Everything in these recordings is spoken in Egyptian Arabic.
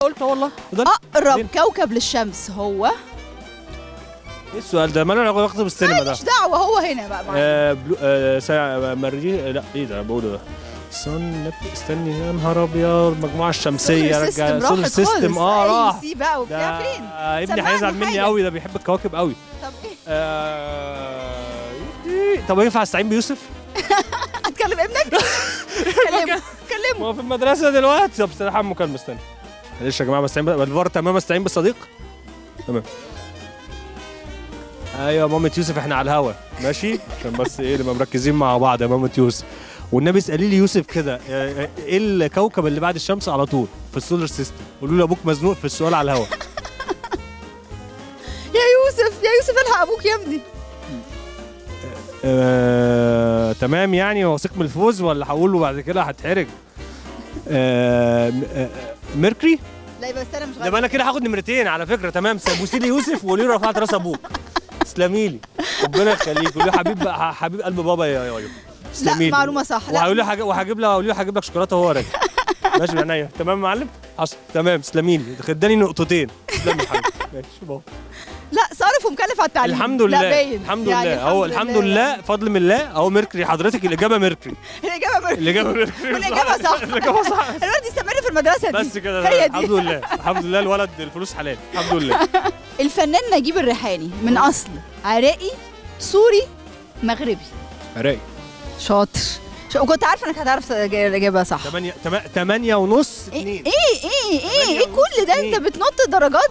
قلت والله ده اقرب مين؟ كوكب للشمس هو ايه السؤال ده مالنا علاقه بالسينما ده مش دعوه هو هنا بقى معانا. آه بلو آه ساعة مريخ لا ايه ده أنا بقوله ده صن استني يا نهار ابيض المجموعه الشمسيه سولار رجع سيستم سولار راحت سيستم خالص. اه أي راح سي بقى وبتاع ده فين ابني سمعني هيزعل مني حاجة. قوي ده بيحب الكواكب قوي طب ايه آه... طب ينفع استعين بيوسف؟ هتكلم ابنك كلمه ما كلمه هو في المدرسه دلوقتي طب استنى حمو كلمه استنى معلش يا جماعه بستعين ب- الفار تمام استعين بالصديق تمام ايوه مامة يوسف احنا على الهوا ماشي عشان بس ايه نبقى مركزين مع بعض يا مامة يوسف والنبي اسالي لي يوسف كده آه، ايه الكوكب اللي بعد الشمس على طول في السولار سيستم قولوا له ابوك مزنوق في السؤال على الهوا يا يوسف يا يوسف الحق ابوك يا ابني آه، تمام يعني واثق من الفوز ولا هقوله بعد كده هتحرج آه، م- آه، ميركوري لا يبقى استنى مش ده غلط انا كده هاخد نمرتين على فكره تمام بوسي لي يوسف وقولي له رفعت راس ابوك تسلمي لي ربنا يخليك قولي له حبيب حبيب قلب بابا يا يا يا تسلمي لي معلومة صح. لا. وهقول له حاجه وهجيب له هقول له هجيب لك شوكولاته وهو راجع ماشي من عينيا تمام يا معلم حصل تمام تسلمي لي اداني نقطتين تسلمي يا حبيبي ماشي بابا لا صارف ومكلف على التعليم الحمد لا لله باين. الحمد يعني لله هو الحمد لله فضل من الله اهو ميركوري حضرتك الاجابه ميركوري الاجابه بر... الاجابه ميركوري والاجابه صح الاجابه صح الولد يستمر في المدرسه دي بس كده هي الحمد دي لله الحمد لله الولد الفلوس حلال الحمد لله الفنان نجيب الريحاني من اصل عراقي سوري مغربي رايق شاطر شو- وكنت عارفه انك هتعرف الاجابه صح 8 8 ونص ايه 2 ايه ايه ايه, إيه كل ده انت بتنط درجات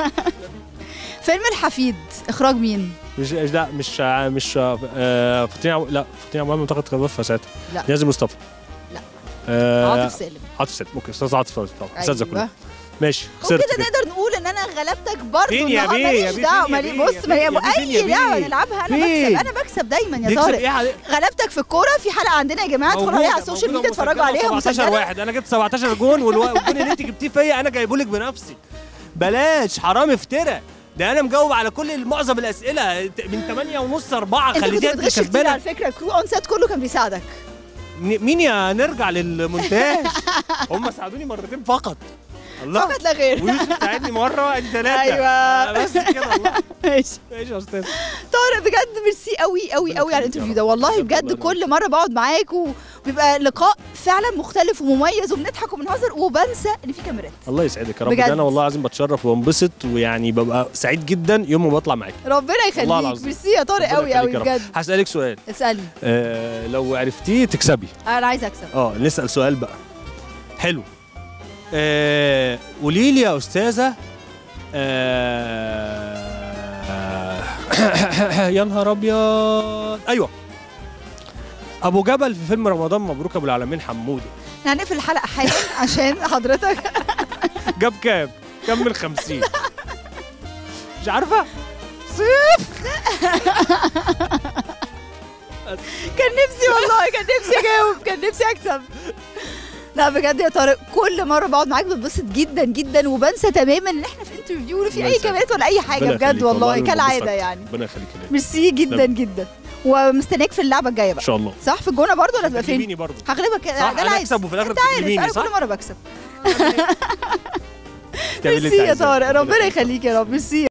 فيلم الحفيد اخراج مين مش لا مش مش آه، فطين عم- لا فطين عمال منتقد توفى ساعتها لا. نيازي مصطفى لا. آه، عاطف سالم عاطف سالم اوكي استاذ عاطف سالم طبعا استاذ أيوة. ماشي خسرت وكده كده. نقدر نقول ان انا غلبتك برضه فين يا النهارده بيه؟ يا ماليش بيه؟ دعوه فين يا مالي بيه؟ بص يا ما هي بيه؟ يا بيه؟ فين يا اي لعبه بيه؟ نلعبها انا فين؟ بكسب انا بكسب دايما يا نكسب طارق ايه على- غلبتك في الكوره في حلقه عندنا يا جماعه ادخلوا عليها على موجودة- السوشيال موجودة ميديا اتفرجوا مسجلة عليها 17 مسجله واحد انا جبت 17 جون والو- والجون اللي انت جبتيه فيا انا جايبه لك بنفسي بلاش حرام افترى ده انا مجاوب على كل معظم الاسئله من 8 ونص 4 انت كنت خليتيها انت بتغش كتير كسبانه على فكره الكرو اون سيت كله كان بيساعدك ن- مين يا نرجع للمونتاج هم ساعدوني مرتين فقط الله فقط لا غير ويوسف ساعدني مره ادي ثلاثه أيوة. بس كده الله ماشي ماشي يا استاذ طارق بجد ميرسي قوي قوي قوي على الانترفيو ده والله بجد كل مره بقعد معاك وبيبقى لقاء فعلا مختلف ومميز وبنضحك وبنهزر وبنسى ان في كاميرات الله يسعدك يا رب بجد. ده انا والله العظيم بتشرف وبنبسط ويعني ببقى سعيد جدا يوم ما بطلع معاك ربنا والله يخليك العظيم. ميرسي يا طارق ربنا قوي يخليك قوي يا رب. بجد هسألك سؤال اسالني آه لو عرفتيه تكسبي انا عايزه اكسب اه نسأل سؤال بقى حلو آه قولي لي يا أستاذة آه يا نهار أبيض أيوه أبو جبل في فيلم رمضان مبروك أبو العالمين حمودي احنا هنقفل الحلقه حالا عشان حضرتك جاب كام؟ كام من 50 مش عارفة؟ كان نفسي والله كان نفسي اجاوب كان نفسي اكسب لا بجد يا طارق كل مره بقعد معاك بتبسط جدا جدا وبنسى تماما ان احنا في انترفيو ولا في الله اي يسعدك. كاميرات ولا اي حاجه ربنا بجد يخليك، والله أنا كالعاده بنبسط. يعني ربنا يخليك ليا ميرسي جدا تمام. جدا ومستنياك في اللعبه الجايه إن بقى شاء الله صح في الجونه برضه ولا تبقى فين؟ تجيبيني برضه هغلبك صح ده أنا العادي أكسب وفي الآخر انت عارف بتجيبيني انا صح؟ كل مره بكسب تعملي اللي ميرسي أنت يا عايزاه. طارق ربنا يخليك. يخليك يا رب ميرسي